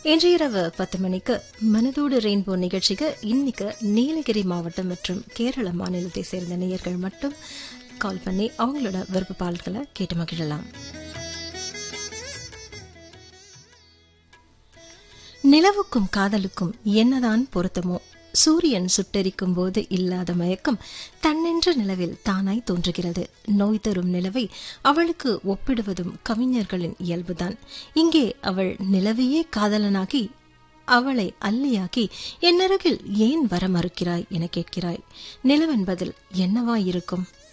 இன்று இரவு பத்து மணிக்கு மனதோடு ரெயின்போ நிகழ்ச்சிக்கு இன்னைக்கு நீலகிரி மாவட்டம் மற்றும் கேரள மாநிலத்தை சேர்ந்த நேயர்கள் மட்டும் கால் பண்ணி அவங்களோட விருப்ப பாடல்களை கேட்டு மகிழலாம் நிலவுக்கும் காதலுக்கும் என்னதான் பொருத்தமோ சூரியன் சுட்டெரிக்கும் போது இல்லாத மயக்கம் தன்னென்ற நிலவில் தானாய் தோன்றுகிறது நோய் தரும் நிலவை அவளுக்கு ஒப்பிடுவதும் கவிஞர்களின் இயல்புதான் இங்கே அவள் நிலவையே காதலனாகி அவளை அல்லியாக்கி என்னருகில் ஏன் வர மறுக்கிறாய் என கேட்கிறாய் நிலவென்பதில் என்னவாயிருக்கும்